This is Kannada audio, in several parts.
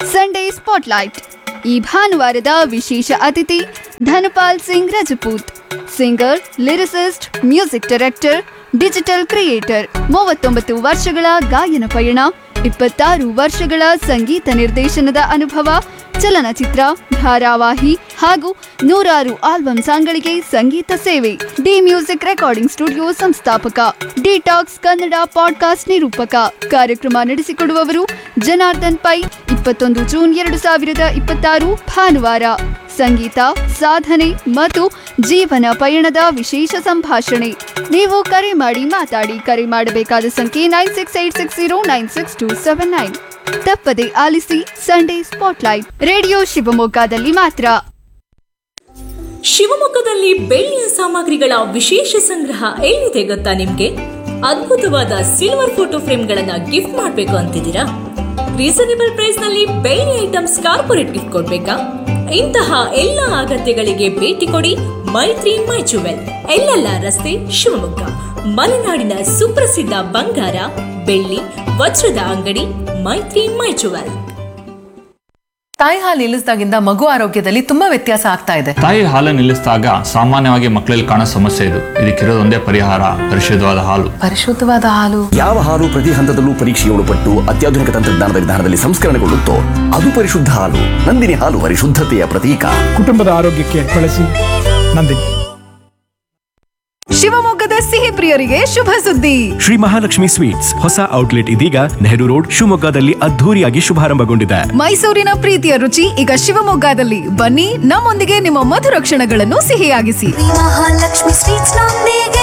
ಸಂಡೇ ಸ್ಪಾಟ್ಲೈಟ್ ಈ ಭಾನುವಾರದ ವಿಶೇಷ ಅತಿಥಿ Dhanpal Singh Rajput singer lyricist music director digital creator ಮೂವತ್ತೊಂಬತ್ತು ವರ್ಷಗಳ ಗಾಯನ ಪಯಣ ಇಪ್ಪತ್ತಾರು ವರ್ಷಗಳ ಸಂಗೀತ ನಿರ್ದೇಶನದ ಅನುಭವ ಚಲನಚಿತ್ರ ಧಾರಾವಾಹಿ ಹಾಗೂ ನೂರಾರು ಆಲ್ಬಮ್ ಸಾಂಗ್ಗಳಿಗೆ ಸಂಗೀತ ಸೇವೆ ಡಿ ಮ್ಯೂಸಿಕ್ ರೆಕಾರ್ಡಿಂಗ್ ಸ್ಟುಡಿಯೋ ಸಂಸ್ಥಾಪಕ ಡಿಟಾಕ್ಸ್ ಕನ್ನಡ ಪಾಡ್ಕಾಸ್ಟ್ ನಿರೂಪಕ ಕಾರ್ಯಕ್ರಮ ನಡೆಸಿಕೊಡುವವರು ಜನಾರ್ದನ್ ಪೈ ಇಪ್ಪತ್ತೊಂದು ಜೂನ್ ಎರಡು ಸಾವಿರದ ಇಪ್ಪತ್ತಾರು ಭಾನುವಾರ ಸಂಗೀತ ಸಾಧನೆ ಮತ್ತು ಜೀವನ ಪಯಣದ ವಿಶೇಷ ಸಂಭಾಷಣೆ ನೀವು ಕರೆ ಮಾಡಿ ಮಾತಾಡಿ ಕರೆ ಮಾಡಬೇಕಾದ ಸಂಖ್ಯೆ nine six eight six zero nine six two seven nine ತಪ್ಪದೆ ಆಲಿಸಿ ಸಂಡೇ ಸ್ಪಾಟ್ಲೈಟ್ ರೇಡಿಯೋ ಶಿವಮೊಗ್ಗದಲ್ಲಿ ಮಾತ್ರ ಶಿವಮೊಗ್ಗದಲ್ಲಿ ಬೆಳ್ಳಿಯ ಸಾಮಗ್ರಿಗಳ ವಿಶೇಷ ಸಂಗ್ರಹ ಎಲ್ಲಿದೆ ಗೊತ್ತಾ ನಿಮ್ಗೆ ಅದ್ಭುತವಾದ ಸಿಲ್ವರ್ ಫೋಟೋ ಫ್ರೇಮ್ಗಳನ್ನ ಗಿಫ್ಟ್ ಮಾಡಬೇಕು ಅಂತಿದ್ದೀರಾ ರೀಸನೇಬಲ್ ಪ್ರೈಸ್ ನಲ್ಲಿ ಬೆಳ್ಳಿ ಐಟಮ್ಸ್ ಕಾರ್ಪೊರೇಟ್ ಗಿಫ್ಟ್ ಕೊಡ್ಬೇಕಾ ಇಂತಹ ಎಲ್ಲ ಅಗತ್ಯಗಳಿಗೆ ಭೇಟಿ ಕೊಡಿ ಮೈತ್ರಿ ಮೈ ಜುವೆಲ್ ಎಲ್ಲೆಲ್ಲ ರಸ್ತೆ ಶಿವಮೊಗ್ಗ ಮಲೆನಾಡಿನ ಸುಪ್ರಸಿದ್ಧ ಬಂಗಾರ ಬೆಳ್ಳಿ ವಜ್ರದ ಅಂಗಡಿ ಮೈತ್ರಿ ಮೈ ಜುವೆಲ್ ತಾಯಿ ಹಾಲು ನಿಲ್ಲಿಸಿದಾಗಿಂದ ಮಗು ಆರೋಗ್ಯದಲ್ಲಿ ತುಂಬಾ ವ್ಯತ್ಯಾಸ ಆಗ್ತಾ ಇದೆ ತಾಯಿ ಹಾಲು ನಿಲ್ಲಿಸಿದಾಗ ಸಾಮಾನ್ಯವಾಗಿ ಮಕ್ಕಳಲ್ಲಿ ಕಾಣೋ ಸಮಸ್ಯೆ ಇದು ಇದಕ್ಕಿರೋದೊಂದೇ ಪರಿಹಾರ ಪರಿಶುದ್ಧವಾದ ಹಾಲು ಪರಿಶುದ್ಧವಾದ ಹಾಲು ಯಾವ ಹಾಲು ಪ್ರತಿ ಹಂತದಲ್ಲೂ ಪರೀಕ್ಷೆಗೆ ಒಳಪಟ್ಟು ಅತ್ಯಾಧುನಿಕ ತಂತ್ರಜ್ಞಾನದ ವಿಧಾನದಲ್ಲಿ ಸಂಸ್ಕರಣೆಗೊಳ್ಳುತ್ತೋ ಅದು ಪರಿಶುದ್ಧ ಹಾಲು ನಂದಿನಿ ಹಾಲು ಪರಿಶುದ್ಧತೆಯ ಪ್ರತೀಕ ಕುಟುಂಬದ ಆರೋಗ್ಯಕ್ಕೆ ಬಳಸಿ ನಂದಿನಿ ಶಿವಮೊಗ್ಗದ ಸಿಹಿ ಪ್ರಿಯರಿಗೆ ಶುಭ ಸುದ್ದಿ ಶ್ರೀ ಮಹಾಲಕ್ಷ್ಮಿ ಸ್ವೀಟ್ಸ್ ಹೊಸ ಔಟ್ಲೆಟ್ ಇದೀಗ ನೆಹರು ರೋಡ್ ಶಿವಮೊಗ್ಗದಲ್ಲಿ ಅದ್ಧೂರಿಯಾಗಿ ಶುಭಾರಂಭಗೊಂಡಿದೆ ಮೈಸೂರಿನ ಪ್ರೀತಿಯ ರುಚಿ ಈಗ ಶಿವಮೊಗ್ಗದಲ್ಲಿ ಬನ್ನಿ ನಮ್ಮೊಂದಿಗೆ ನಿಮ್ಮ ಮಧುರ ಕ್ಷಣಗಳನ್ನು ಸಿಹಿಯಾಗಿಸಿ ಮಹಾಲಕ್ಷ್ಮಿ ಸ್ವೀಟ್ಸ್ ನೊಂದಿಗೆ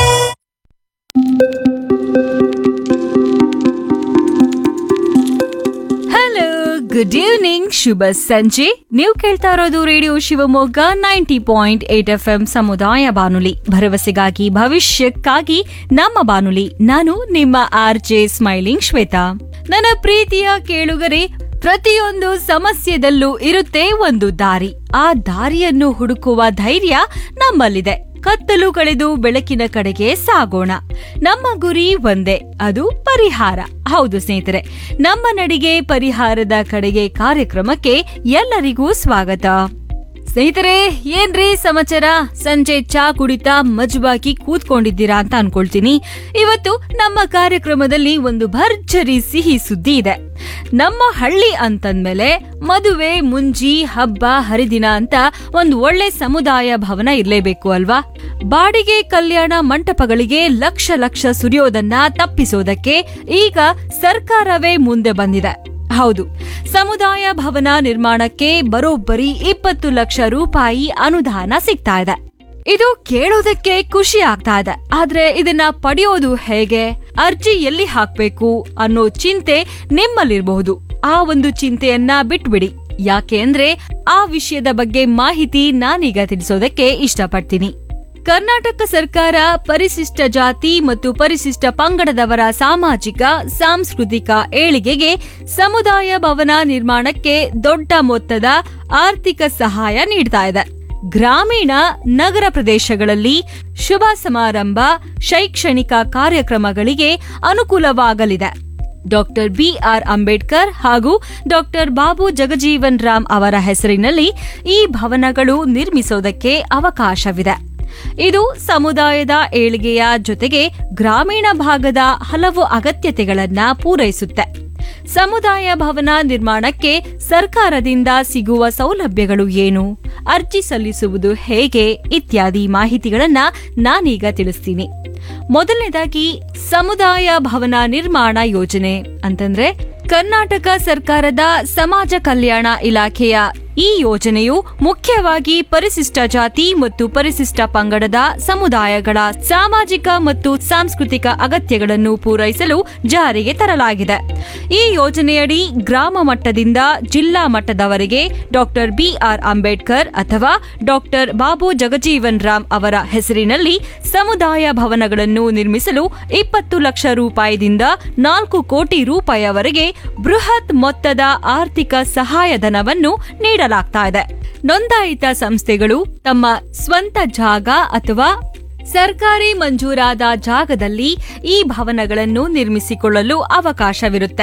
ಹಲೋ ಗುಡ್ ಈವ್ನಿಂಗ್ ಶುಭ ಸಂಜೆ ನೀವು ಕೇಳ್ತಾ ಇರೋದು radio Shivamogga ninety point eight F M ಸಮುದಾಯ ಬಾನುಲಿ ಭರವಸೆಗಾಗಿ ಭವಿಷ್ಯಕ್ಕಾಗಿ ನಮ್ಮ ಬಾನುಲಿ ನಾನು ನಿಮ್ಮ ಆರ್ ಜೆ ಸ್ಮೈಲಿಂಗ್ ಶ್ವೇತಾ ನನ್ನ ಪ್ರೀತಿಯ ಕೇಳುಗರೆ ಪ್ರತಿಯೊಂದು ಸಮಸ್ಯೆದಲ್ಲೂ ಇರುತ್ತೆ ಒಂದು ದಾರಿ ಆ ದಾರಿಯನ್ನು ಹುಡುಕುವ ಧೈರ್ಯ ನಮ್ಮಲ್ಲಿದೆ ಕತ್ತಲು ಕಳೆದು ಬೆಳಕಿನ ಕಡೆಗೆ ಸಾಗೋಣ ನಮ್ಮ ಗುರಿ ಒಂದೇ ಅದು ಪರಿಹಾರ ಹೌದು ಸ್ನೇಹಿತರೆ ನಮ್ಮ ನಡಿಗೆ ಪರಿಹಾರದ ಕಡೆಗೆ ಕಾರ್ಯಕ್ರಮಕ್ಕೆ ಎಲ್ಲರಿಗೂ ಸ್ವಾಗತ ಸ್ನೇಹಿತರೆ ಏನ್ರಿ ಸಮಾಚಾರ ಸಂಜೆ ಚಾ ಕುಡಿತಾ ಮಜವಾಗಿ ಕೂತ್ಕೊಂಡಿದ್ದೀರಾ ಅಂತ ಅನ್ಕೊಳ್ತೀನಿ ಇವತ್ತು ನಮ್ಮ ಕಾರ್ಯಕ್ರಮದಲ್ಲಿ ಒಂದು ಭರ್ಜರಿ ಸಿಹಿ ಸುದ್ದಿ ಇದೆ ನಮ್ಮ ಹಳ್ಳಿ ಅಂತಂದ್ಮೇಲೆ ಮದುವೆ ಮುಂಜಿ ಹಬ್ಬ ಹರಿದಿನ ಅಂತ ಒಂದು ಒಳ್ಳೆ ಸಮುದಾಯ ಭವನ ಇರ್ಲೇಬೇಕು ಅಲ್ವಾ ಬಾಡಿಗೆ ಕಲ್ಯಾಣ ಮಂಟಪಗಳಿಗೆ ಲಕ್ಷ ಲಕ್ಷ ಸುರಿಯೋದನ್ನ ತಪ್ಪಿಸೋದಕ್ಕೆ ಈಗ ಸರ್ಕಾರವೇ ಮುಂದೆ ಬಂದಿದೆ ಹೌದು ಸಮುದಾಯ ಭವನ ನಿರ್ಮಾಣಕ್ಕೆ ಬರೋಬ್ಬರಿ ಇಪ್ಪತ್ತು ಲಕ್ಷ ರೂಪಾಯಿ ಅನುದಾನ ಸಿಗ್ತಾ ಇದೆ ಇದು ಕೇಳೋದಕ್ಕೆ ಖುಷಿ ಆಗ್ತಾ ಇದೆ ಆದ್ರೆ ಇದನ್ನ ಪಡೆಯೋದು ಹೇಗೆ ಅರ್ಜಿ ಎಲ್ಲಿ ಹಾಕ್ಬೇಕು ಅನ್ನೋ ಚಿಂತೆ ನಿಮ್ಮಲ್ಲಿರಬಹುದು ಆ ಒಂದು ಚಿಂತೆಯನ್ನ ಬಿಟ್ಬಿಡಿ ಯಾಕೆ ಅಂದ್ರೆ ಆ ವಿಷಯದ ಬಗ್ಗೆ ಮಾಹಿತಿ ನಾನೀಗ ತಿಳಿಸೋದಕ್ಕೆ ಇಷ್ಟಪಡ್ತೀನಿ ಕರ್ನಾಟಕ ಸರ್ಕಾರ ಪರಿಶಿಷ್ಟ ಜಾತಿ ಮತ್ತು ಪರಿಶಿಷ್ಟ ಪಂಗಡದವರ ಸಾಮಾಜಿಕ ಸಾಂಸ್ಕೃತಿಕ ಏಳಿಗೆಗೆ ಸಮುದಾಯ ಭವನ ನಿರ್ಮಾಣಕ್ಕೆ ದೊಡ್ಡ ಮೊತ್ತದ ಆರ್ಥಿಕ ಸಹಾಯ ನೀಡ್ತಾ ಇದೆ ಗ್ರಾಮೀಣ ನಗರ ಪ್ರದೇಶಗಳಲ್ಲಿ ಶುಭ ಸಮಾರಂಭ ಶೈಕ್ಷಣಿಕ ಕಾರ್ಯಕ್ರಮಗಳಿಗೆ ಅನುಕೂಲವಾಗಲಿದೆ ಡಾಕ್ಟರ್ ಬಿಆರ್ ಅಂಬೇಡ್ಕರ್ ಹಾಗೂ ಡಾಕ್ಟರ್ ಬಾಬು ಜಗಜೀವನ್ ರಾಮ್ ಅವರ ಹೆಸರಿನಲ್ಲಿ ಈ ಭವನಗಳು ನಿರ್ಮಿಸೋದಕ್ಕೆ ಅವಕಾಶವಿದೆ ಇದು ಸಮುದಾಯದ ಏಳಿಗೆಯ ಜೊತೆಗೆ ಗ್ರಾಮೀಣ ಭಾಗದ ಹಲವು ಅಗತ್ಯತೆಗಳನ್ನ ಪೂರೈಸುತ್ತೆ ಸಮುದಾಯ ಭವನ ನಿರ್ಮಾಣಕ್ಕೆ ಸರ್ಕಾರದಿಂದ ಸಿಗುವ ಸೌಲಭ್ಯಗಳು ಏನು ಅರ್ಜಿ ಸಲ್ಲಿಸುವುದು ಹೇಗೆ ಇತ್ಯಾದಿ ಮಾಹಿತಿಗಳನ್ನ ನಾನೀಗ ತಿಳಿಸ್ತೀನಿ ಮೊದಲನೇದಾಗಿ ಸಮುದಾಯ ಭವನ ನಿರ್ಮಾಣ ಯೋಜನೆ ಅಂತಂದ್ರೆ ಕರ್ನಾಟಕ ಸರ್ಕಾರದ ಸಮಾಜ ಕಲ್ಯಾಣ ಇಲಾಖೆಯ ಈ ಯೋಜನೆಯು ಮುಖ್ಯವಾಗಿ ಪರಿಶಿಷ್ಟ ಜಾತಿ ಮತ್ತು ಪರಿಶಿಷ್ಟ ಪಂಗಡದ ಸಮುದಾಯಗಳ ಸಾಮಾಜಿಕ ಮತ್ತು ಸಾಂಸ್ಕೃತಿಕ ಅಗತ್ಯಗಳನ್ನು ಪೂರೈಸಲು ಜಾರಿಗೆ ತರಲಾಗಿದೆ ಈ ಯೋಜನೆಯಡಿ ಗ್ರಾಮ ಮಟ್ಟದಿಂದ ಜಿಲ್ಲಾ ಮಟ್ಟದವರೆಗೆ ಡಾಕ್ಟರ್ ಬಿಆರ್ ಅಂಬೇಡ್ಕರ್ ಅಥವಾ ಡಾಕ್ಟರ್ ಬಾಬು ಜಗಜೀವನ್ ರಾಮ್ ಅವರ ಹೆಸರಿನಲ್ಲಿ ಸಮುದಾಯ ಭವನಗಳನ್ನು ನಿರ್ಮಿಸಲು ಇಪ್ಪತ್ತು ಲಕ್ಷ ರೂಪಾಯಿದಿಂದ ನಾಲ್ಕು ಕೋಟಿ ರೂಪಾಯಿವರೆಗೆ ಬೃಹತ್ ಮೊತ್ತದ ಆರ್ಥಿಕ ಸಹಾಯಧನವನ್ನು ನೀಡಲಾಗ್ತಾ ಇದೆ ನೋಂದಾಯಿತ ಸಂಸ್ಥೆಗಳು ತಮ್ಮ ಸ್ವಂತ ಜಾಗ ಅಥವಾ ಸರ್ಕಾರಿ ಮಂಜೂರಾದ ಜಾಗದಲ್ಲಿ ಈ ಭವನಗಳನ್ನು ನಿರ್ಮಿಸಿಕೊಳ್ಳಲು ಅವಕಾಶವಿರುತ್ತೆ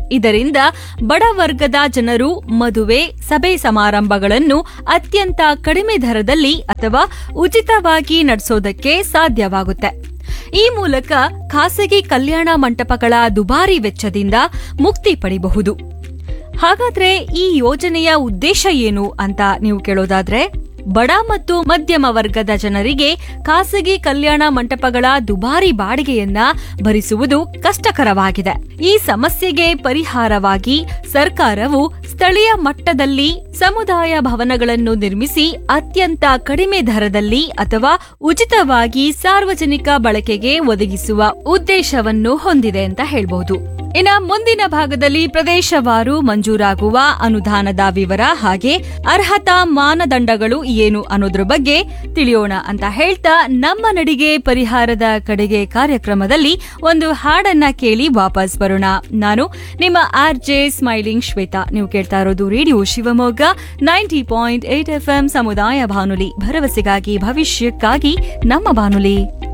ಇದರಿಂದ ಬಡ ವರ್ಗದ ಜನರು ಮದುವೆ ಸಭೆ ಸಮಾರಂಭಗಳನ್ನು ಅತ್ಯಂತ ಕಡಿಮೆ ದರದಲ್ಲಿ ಅಥವಾ ಉಚಿತವಾಗಿ ನಡೆಸೋದಕ್ಕೆ ಸಾಧ್ಯವಾಗುತ್ತೆ ಈ ಮೂಲಕ ಖಾಸಗಿ ಕಲ್ಯಾಣ ಮಂಟಪಗಳ ದುಬಾರಿ ವೆಚ್ಚದಿಂದ ಮುಕ್ತಿ ಪಡಿಬಹುದು ಹಾಗಾದ್ರೆ ಈ ಯೋಜನೆಯ ಉದ್ದೇಶ ಏನು ಅಂತ ನೀವು ಕೇಳೋದಾದ್ರೆ ಬಡ ಮತ್ತು ಮಧ್ಯಮ ವರ್ಗದ ಜನರಿಗೆ ಖಾಸಗಿ ಕಲ್ಯಾಣ ಮಂಟಪಗಳ ದುಬಾರಿ ಬಾಡಿಗೆಯನ್ನ ಭರಿಸುವುದು ಕಷ್ಟಕರವಾಗಿದೆ ಈ ಸಮಸ್ಯೆಗೆ ಪರಿಹಾರವಾಗಿ ಸರ್ಕಾರವು ಸ್ಥಳೀಯ ಮಟ್ಟದಲ್ಲಿ ಸಮುದಾಯ ಭವನಗಳನ್ನು ನಿರ್ಮಿಸಿ ಅತ್ಯಂತ ಕಡಿಮೆ ದರದಲ್ಲಿ ಅಥವಾ ಉಚಿತವಾಗಿ ಸಾರ್ವಜನಿಕ ಬಳಕೆಗೆ ಒದಗಿಸುವ ಉದ್ದೇಶವನ್ನು ಹೊಂದಿದೆ ಅಂತ ಹೇಳ್ಬಹುದು ಇನ್ನ ಮುಂದಿನ ಭಾಗದಲ್ಲಿ ಪ್ರದೇಶವಾರು ಮಂಜೂರಾಗುವ ಅನುದಾನದ ವಿವರ ಹಾಗೆ ಅರ್ಹತಾ ಮಾನದಂಡಗಳು ಏನು ಅನ್ನೋದ್ರ ಬಗ್ಗೆ ತಿಳಿಯೋಣ ಅಂತ ಹೇಳ್ತಾ ನಮ್ಮ ನಡಿಗೆ ಪರಿಹಾರದ ಕಡೆಗೆ ಕಾರ್ಯಕ್ರಮದಲ್ಲಿ ಒಂದು ಹಾಡನ್ನ ಕೇಳಿ ವಾಪಸ್ ಬರೋಣ ನಾನು ನಿಮ್ಮ ಆರ್ ಜೆ ಸ್ಮೈಲಿಂಗ್ ಶ್ವೇತಾ ನೀವು ಕೇಳ್ತಾ ಇರೋದು radio Shivamogga ninety point eight F ಸಮುದಾಯ ಬಾನುಲಿ ಭರವಸೆಗಾಗಿ ಭವಿಷ್ಯಕ್ಕಾಗಿ ನಮ್ಮ ಬಾನುಲಿ